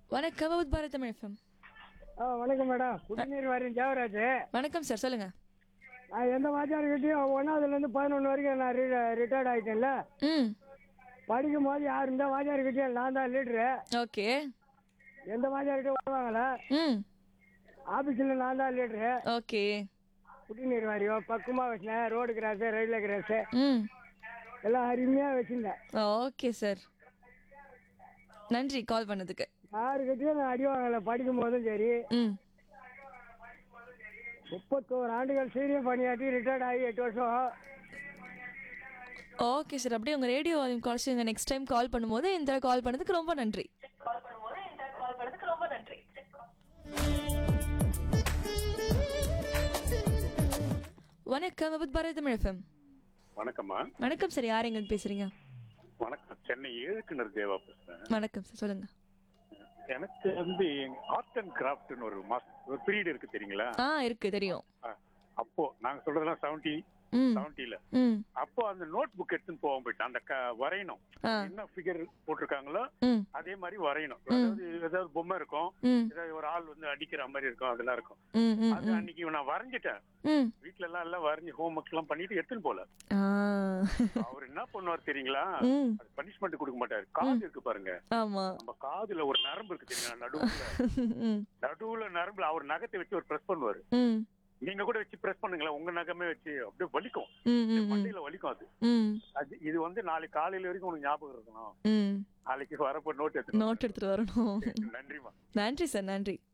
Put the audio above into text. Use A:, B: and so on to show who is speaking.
A: வணக்கம் அவுத் பாரத் தமிழ் எஃப்எம்
B: ஆ வணக்கம் மேடம் குடிநீர் வாரியம் தேவராஜ்
A: வணக்கம் சார் சொல்லுங்க
B: நான் எந்த வாத்தியார்கிட்டையும் ஒன்றாவதுலேருந்து பதினொன்று வரைக்கும் நான் ரிட்டையர்ட் ஆகிட்டேன்ல
A: ம்
B: படிக்கும் போது யார் இருந்தால் வாத்தியார்கிட்டையும் நான் தான் லீட்ரு
A: ஓகே
B: எந்த வாத்தியார்கிட்டையும் வருவாங்கள
A: ம்
B: ஆஃபீஸில் நான் தான் லீட்ரு
A: ஓகே
B: குடிநீர் வாரியம் பக்குவமாக வச்சினேன் ரோடு கிராஸு ரயில்வே கிராஸு
A: ம்
B: எல்லாம் அருமையாக வச்சுருந்தேன்
A: ஓகே சார் நன்றி கால் பண்ணதுக்கு
B: யாருக்கிட்டையும் நான் அடி வாங்கலை படிக்கும் போதும் சரி
A: ம்
B: முப்பத்தோரு ஆண்டுகள் சீனியர் பணியாற்றி ரிட்டையர்ட் ஆகி எட்டு வருஷம்
A: ஓகே சார் அப்படியே உங்கள் ரேடியோ வால்யூம் குறைச்சிங்க நெக்ஸ்ட் டைம் கால் பண்ணும்போது இந்த கால் பண்ணதுக்கு ரொம்ப நன்றி வணக்கம் அவுத் பாரத் தமிழ் எஃப்எம்
C: வணக்கம்மா
A: வணக்கம் சார் யார் எங்க பேசுறீங்க
C: வணக்கம் சென்னை ஏழுக்கிணர் தேவா பேசுறேன்
A: வணக்கம் சார் சொல்லுங்க
C: எனக்கு வந்து ஆர்ட் அண்ட் கிராஃப்ட்னு ஒரு மாஸ் ஒரு பீரியட் இருக்கு தெரியுங்களா
A: ஆ இருக்கு தெரியும்
C: ஆ, அப்போ நாங்க சொல்றதெல்லாம் செவன்டி
A: ம்
C: செவன்டில
A: ம்
C: அப்போ அந்த நோட் புக் எடுத்துன்னு போவோம் போயிட்டு அந்த க- வரையணும்
A: ஆ.
C: என்ன ஃபிகர் போட்டிருக்காங்களோ
A: ம்
C: அதே மாதிரி வரையணும் அதாவது ஏதாவது பொம்மை இருக்கும்
A: ம்
C: ஏதாவது ஒரு ஆள் வந்து அடிக்கிற மாதிரி இருக்கும் அதெல்லாம் இருக்கும்
A: ம் ம்
C: அது அன்னைக்கு நான் வரைஞ்சிட்டேன்
A: ம்
C: வீட்ல எல்லாம் எல்லாம் வரைஞ்சி ஹோம் ஒர்க் எல்லாம் பண்ணிட்டு எடுத்துன்னு போல
A: ஆ
C: அவர் என்ன பண்ணுவார் தெரியுங்களா
A: ம்
C: அது பனிஷ்மெண்ட் கொடுக்க மாட்டாரு காது இருக்கு பாருங்க
A: ஆமா
C: நம்ம காதுல ஒரு நரம்பு இருக்கு தெரியுங்களா நடுவுல
A: ம்
C: நடுவுல நரம்புல அவர் நகத்தை வச்சு ஒரு பிரஸ் பண்ணுவாரு
A: ம்
C: நீங்க கூட வச்சு பிரஸ் பண்ணுங்களேன் உங்க நகமே வச்சு அப்படியே வலிக்கும்
A: ம் ம் ம்
C: மண்டையில வலிக்கும் அது
A: ம்
C: அது இது வந்து நாளைக்கு காலையில வரைக்கும் உனக்கு ஞாபகம் இருக்கணும்
A: ம்
C: நாளைக்கு வரப்போ நோட் எடுத்து
A: நோட் எடுத்துட்டு வரணும்
C: நன்றிமா
A: நன்றி சார் நன்றி